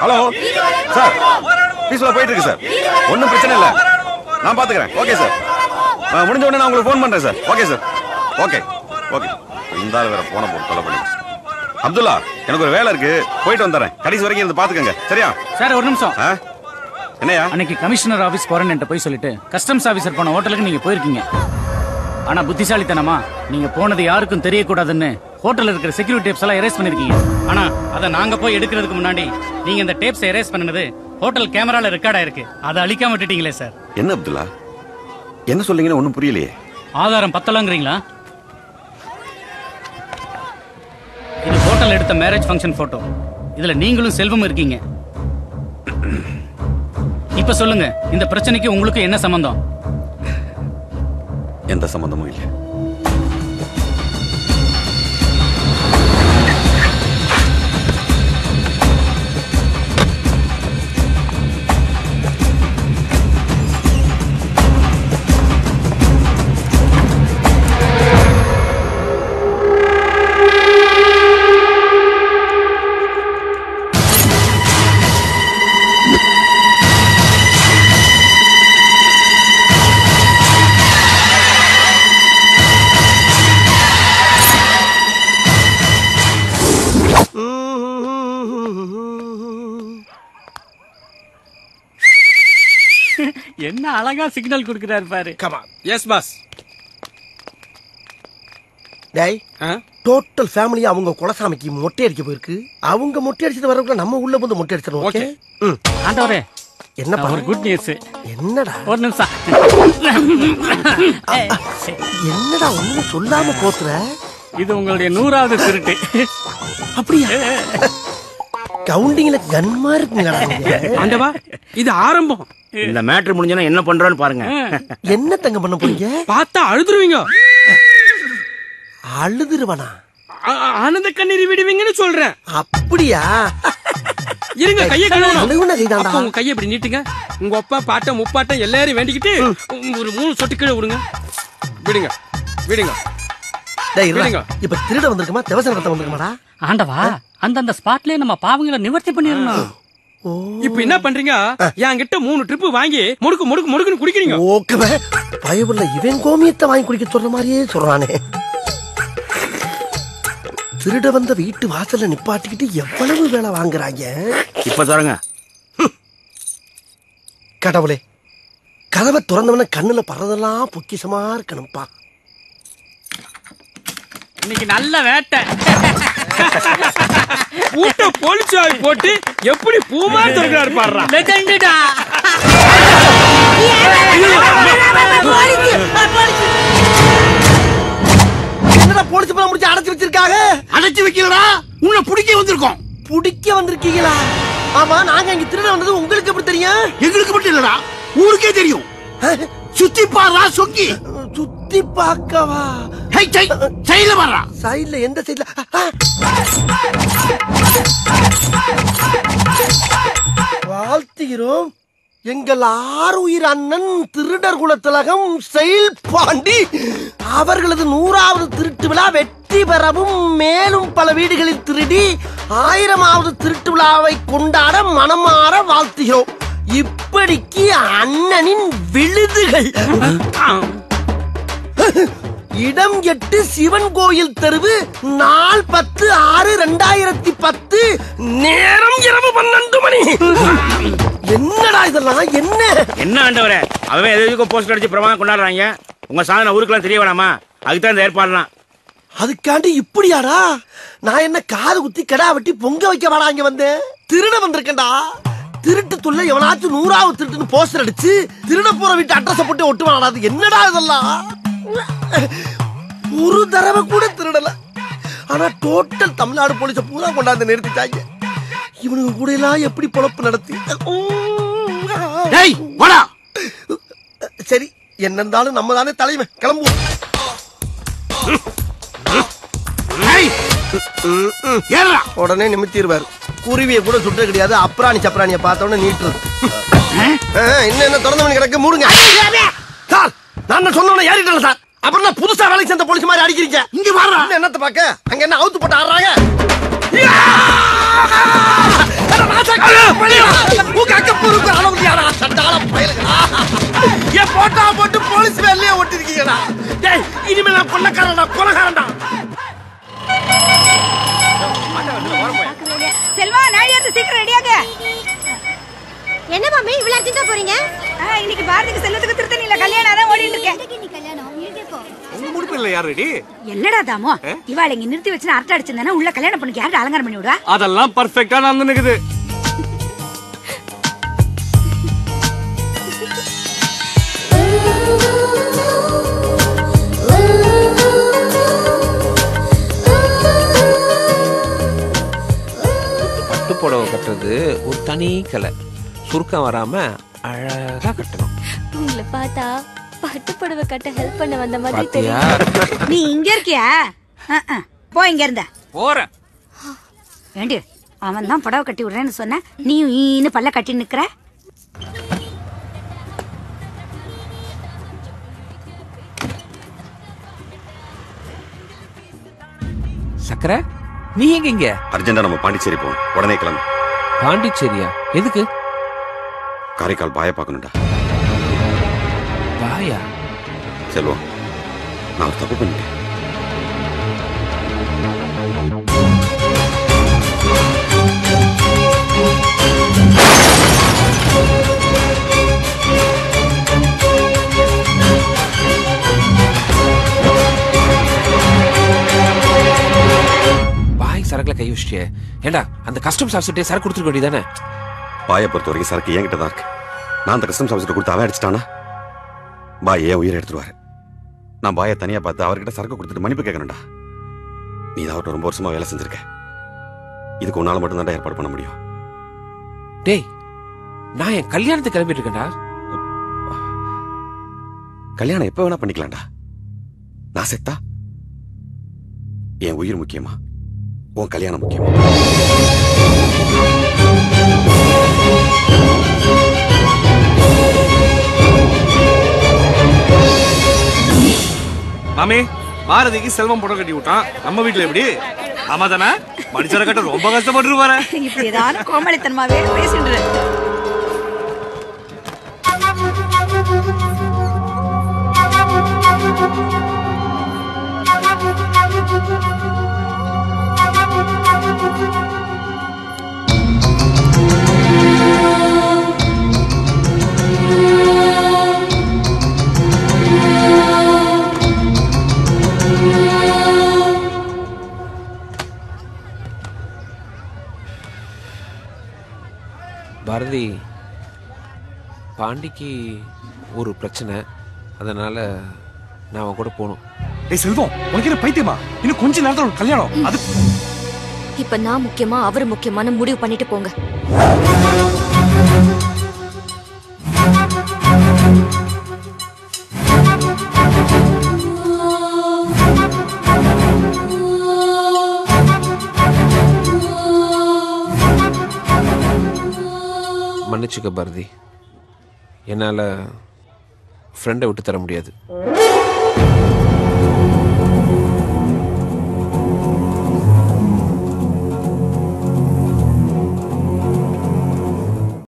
Hello sir பீஸ்ஃபுல்லாக போயிட்டு இருக்கு சார் ஒன்றும் பிரச்சனை இல்லை நான் பார்த்துக்கிறேன் ஓகே சார் நான் முடிஞ்ச உடனே நான் உங்களுக்கு ஃபோன் பண்ணுறேன் sir okay sir okay okay இந்த ஆள் வேற போன போட்டு கொலை பண்ணி அப்துல்லா எனக்கு ஒரு வேலை இருக்கு போயிட்டு வந்துடுறேன் கடைசி வரைக்கும் இருந்து பார்த்துக்கங்க சரியா சார் ஒரு நிமிஷம் ஆ என்னையா அன்னைக்கு கமிஷனர் ஆபீஸ் குவாரண்டைன் போய் சொல்லிட்டு கஸ்டம்ஸ் ஆபீசர் போன ஹோட்டலுக்கு நீங்க போயிருக்கீங்க ஆனா புத்திசாலித்தனமா நீங்க போனது யாருக்கும் தெரியக்கூடாதுன்னு ஹோட்டல்ல இருக்கிற செக்யூரிட்டி டேப்ஸ் எல்லாம் எரேஸ் பண்ணிருக்கீங்க ஆனா அத நாங்க போய் எடுக்கிறதுக்கு முன்னாடி நீங்க இந்த டேப்ஸ் எரேஸ் பண்ணது ஹோட்டல் கேமரால ரெக்கார்ட் ஆயிருக்கு அதை அழிக்காம விட்டுட்டீங்களே சார் என்ன அப்துல்லா என்ன சொல்றீங்கன்னு ஒன்றும் புரியலையே ஆதாரம் பத்தலங்கிறீங்களா இது ஹோட்டல் எடுத்த மேரேஜ் ஃபங்க்ஷன் போட்டோ இதுல நீங்களும் செல்வமும் இருக்கீங்க இப்ப சொல்லுங்க இந்த பிரச்சனைக்கு உங்களுக்கு என்ன சம்பந்தம் எந்த சம்பந்தமும் இல்லை என்ன அழகா சிக்னல் கொடுக்கிறாரு பாரு கமா எஸ் பாஸ் டேய் டோட்டல் ஃபேமிலி அவங்க குலசாமிக்கு மொட்டை அடிக்க போயிருக்கு அவங்க மொட்டை அடிச்சது வரக்குள்ள நம்ம உள்ள வந்து மொட்டை அடிச்சிடணும் ஓகே ம் ஆண்டவரே என்னப்பா ஒரு குட் நியூஸ் என்னடா ஒரு நிமிஷம் என்னடா ஒண்ணும் சொல்லாம போத்துற இது உங்களுடைய நூறாவது திருட்டு அப்படியா கவுண்டிங்ல கன்மா இருக்குங்கடா நீங்க. ஆண்டவா இது ஆரம்பம் இந்த மேட்ரு முடிஞ்சோன்னா என்ன பண்றோம்னு பாருங்க என்ன தங்க பண்ண போறீங்க பார்த்தா அழுதுருவீங்க அழுதுருவனா ஆ- ஆ- ஆனந்த கண்ணீர் விடுவீங்கன்னு சொல்றேன் அப்படியா இருங்க கையை கழுவணும் அழுகுன கைதான்டா. அப்ப உங்க கையை இப்படி நீட்டுங்க உங்க அப்பா பாட்டம் முப்பாட்டம் எல்லாரையும் வேண்டிக்கிட்டு ஒரு மூணு சொட்டு கீழே விடுங்க விடுங்க விடுங்க டேய் இருடா. விடுங்க. இப்ப திருட வந்திருக்குமா திவசம் நடத்த வந்திருக்குமாடா ஆண்டவா அந்தந்த ஸ்பாட்லயே நம்ம பாவங்களை நிவர்த்தி பண்ணிடணும் இப்ப என்ன பண்றீங்க என்கிட்ட மூணு ட்ரிப் வாங்கி முடுக்கு முடுக்கு முடுக்குன்னு குடிக்கிறீங்க ஓகே பயவுள்ள இவன் கோமியத்தை வாங்கி குடிக்க சொல்ற மாதிரியே சொல்றானே திருட வந்த வீட்டு வாசல்ல நிப்பாட்டிக்கிட்டு எவ்வளவு வேலை வாங்குறாங்க இப்ப தரங்க கடவுளே கதவை திறந்தவன கண்ணுல படுறதெல்லாம் பொக்கிஷமா இருக்கணும்ப்பா இன்னைக்கு நல்ல வேட்டை பூட்ட போலீஸ் போட்டு எப்படி பூமா திறக்கிறாரு பாடுறா லெஜெண்டுடா என்னடா போலீஸ் பணம் முடிச்சு அடைச்சு வச்சிருக்காங்க அடைச்சு வைக்கலடா உன்னை பிடிக்க வந்திருக்கோம் புடிக்க வந்திருக்கீங்களா ஆமா நாங்க இங்க திருட வந்தது உங்களுக்கு எப்படி தெரியும் எங்களுக்கு மட்டும் இல்லடா ஊருக்கே தெரியும் சுத்தி பாடுறா சொக்கி சுத்தி பார்க்கவா ஹை சை சைல பாடுறா சைடுல எந்த சைடுல வாழ்த்துகிறோம் எங்கள் ஆறுயிர் அண்ணன் திருடர் குலத்திலகம் செயல் பாண்டி அவர்களது நூறாவது திருட்டு விழா வெற்றி பெறவும் மேலும் பல வீடுகளில் திருடி ஆயிரமாவது திருட்டு விழாவை கொண்டாட மனமாற வாழ்த்துகிறோம் இப்படிக்கு அண்ணனின் விழுதுகள் இடம் எட்டு சிவன் கோயில் தெருவு நாள் பத்து ஆறு ரெண்டாயிரத்தி பத்து நேரம் இரவு பன்னெண்டு மணி என்னடா இதெல்லாம் என்ன என்ன ஆண்டவரே அவன் எது எதுக்கும் போஸ்டர் அடிச்சு பிரமாதம் கொண்டாடுறாங்க உங்க சாதனை ஊருக்குலாம் தெரிய வேணாமா அதுக்கு தான் இந்த ஏற்பாடுலாம் அதுக்காண்டி இப்படியாடா நான் என்ன காது குத்தி கடா வெட்டி பொங்க வைக்க வாடா இங்க வந்தேன் திருட வந்திருக்கேன்டா திருட்டு துள்ள எவனாச்சும் நூறாவது திருட்டுன்னு போஸ்டர் அடிச்சு திருட போற வீட்டு அட்ரஸ் போட்டு ஒட்டுவாடா அது என்னடா இதெல்லாம் ஒரு தடவை கூட திருடல ஆனா டோட்டல் தமிழ்நாடு போலீஸ பூரா கொண்டாந்து நிறுத்திட்டாங்க இவனுக்கு கூட எல்லாம் எப்படி பொழப்பு நடத்தி டேய் வாடா சரி என்ன இருந்தாலும் நம்ம தானே தலைமை கிளம்புவோம் ஏறா உடனே நிமித்திடுவார் குருவியை கூட சுட்டு கிடையாது அப்ராணி சப்ராணிய பார்த்த உடனே நீட்டுறது ஆ, இன்னும் என்ன திறந்த மணி கிடக்கு மூடுங்க சார் நான் சொன்ன ஏறிட்டேன் சார் அப்புறம் நான் புதுசா வேலைக்கு சேர்ந்த போலீஸ் மாதிரி அடிக்கிறீங்க இங்க வர்றா என்னத்த பாக்க அங்க என்ன அவுத்து போட்டு ஆடுறாங்க யா! அட ராசா, போட்டா போட்டு போலீஸ் வேலையே ஒட்டிருக்கீங்கடா டேய் இனிமே நான் கொள்ளக்காரன்டா கொலகாரன்டா செல்வா நாளைக்கு சீக்கிரம் ரெடியாக என்ன மாமி இவ்வளவு அர்ஜென்ட்டா போறீங்க இன்னைக்கு பாரதிக்கு செல்வத்துக்கு திருத்தணியில கல்யாணம் தான் ஓடிட்டு இருக்கேன் நீ கல்யாணம் இருக்கோ உங்க முடிப்பு இல்ல யார் ரெடி என்னடா தாமோ இவாள் இங்க நிறுத்தி வச்சு அரட்டை அடிச்சிருந்தானே உள்ள கல்யாணம் பண்ணிக்கு யாரு அலங்காரம் பண்ணி விடுவா அதெல்லாம் பர்ஃபெக்ட்டா நடந்துனுக்குது பட்டு புடவை கட்டுறது ஒரு தனி கலை சுருக்கம் வராம அழகா கட்டணும் உங்களை பார்த்தா பட்டு புடவை கட்ட ஹெல்ப் பண்ண வந்த மாதிரி பாத்தியா தெரியும் நீ இங்க இருக்கியா அஹ், அஹ். போ இங்க இருந்த போறேன் ஏண்டி அவன் தான் புடவை கட்டி விடுறேன்னு சொன்ன நீயும் ஈன்னு பல்ல கட்டி நிக்கிற சக்கரை நீ எங்க இங்க அர்ஜென்டா நம்ம பாண்டிச்சேரி போகணும் உடனே கிளம்பு பாண்டிச்சேரியா எதுக்கு காரைக்கால் பாய பார்க்கணும்டா பாயா செல்வம் நான் ஒரு தப்பு பண்ணிட்டேன் பாய் சரக்குல கை வச்சிட்டியே ஏண்டா அந்த கஸ்டம்ஸ் ஆஃபீஸர்ட்டே சரக்கு கொடுத்துருக்க வேண்டியதானே பாயை பொறுத்த வரைக்கும் சரக்கு என்கிட்ட தான் இருக்கு நான் அந்த கஸ்டம்ஸ் ஆஃபீஸர் கொடுத்து அவன் அடிச்சிட்டானா பாய் ஏன் உயிரை எடுத்துருவாரு நான் பாயை தனியா பார்த்து அவர்கிட்ட சரக்கு கொடுத்துட்டு மன்னிப்பு கேட்கணும்டா நீ தான் அவர்கிட்ட ரொம்ப வருஷமா வேலை செஞ்சிருக்க இதுக்கு உன்னால மட்டும் தான் ஏற்பாடு பண்ண முடியும் டேய் நான் என் கல்யாணத்துக்கு கிளம்பிட்டு இருக்கேன்டா கல்யாணம் எப்ப வேணா பண்ணிக்கலாம்டா நான் செத்தா என் உயிர் முக்கியமா உன் கல்யாணம் முக்கியமா மாமி பாரதிக்கு செல்வம் புடவை கட்டி விட்டான் நம்ம வீட்டுல எப்படி ஆமா தானே மனுஷரை கட்ட ரொம்ப கஷ்டப்பட்டு பாரு இப்படி ஏதாவது கோமளித்தனமாவே பேசிட்டு பாரதி பாண்டிக்கு ஒரு பிரச்சனை அதனால நான் அவன் கூட போகணும் டேய் செல்வம் உனக்கு என்ன பைத்தியமா இன்னும் கொஞ்ச நேரத்துல ஒரு கல்யாணம் அது இப்ப நான் முக்கியமா அவர் முக்கியமான முடிவு பண்ணிட்டு போங்க மன்னிச்சுக்க பாரதி என்னால் ஃப்ரெண்டை விட்டு தர முடியாது